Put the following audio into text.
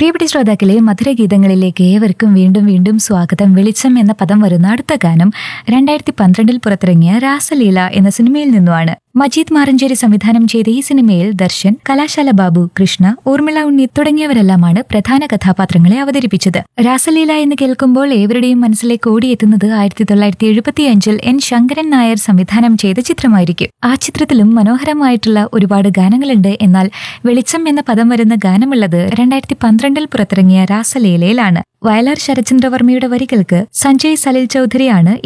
പ്രിയപ്പെട്ട ശ്രോതാക്കളെ മധുരഗീതങ്ങളിലേക്ക് ഏവർക്കും വീണ്ടും വീണ്ടും സ്വാഗതം വെളിച്ചം എന്ന പദം വരുന്ന അടുത്ത ഗാനം രണ്ടായിരത്തി പന്ത്രണ്ടിൽ പുറത്തിറങ്ങിയ രാസലീല എന്ന സിനിമയിൽ നിന്നുമാണ് മജീദ് മാറഞ്ചേരി സംവിധാനം ചെയ്ത ഈ സിനിമയിൽ ദർശൻ കലാശാല ബാബു കൃഷ്ണ ഊർമിള ഉണ്ണി തുടങ്ങിയവരെല്ലാമാണ് പ്രധാന കഥാപാത്രങ്ങളെ അവതരിപ്പിച്ചത് രാസലീല എന്ന് കേൾക്കുമ്പോൾ ഏവരുടെയും മനസ്സിലേക്ക് ഓടിയെത്തുന്നത് ആയിരത്തി തൊള്ളായിരത്തി എഴുപത്തിയഞ്ചിൽ എൻ ശങ്കരൻ നായർ സംവിധാനം ചെയ്ത ചിത്രമായിരിക്കും ആ ചിത്രത്തിലും മനോഹരമായിട്ടുള്ള ഒരുപാട് ഗാനങ്ങളുണ്ട് എന്നാൽ വെളിച്ചം എന്ന പദം വരുന്ന ഗാനമുള്ളത് രണ്ടായിരത്തി പന്ത്രണ്ടിൽ പുറത്തിറങ്ങിയ രാസലീലയിലാണ് വയലാർ ശരചന്ദ്രവർമ്മയുടെ വരികൾക്ക് സഞ്ജയ് സലിൽ ചൗധരിയാണ്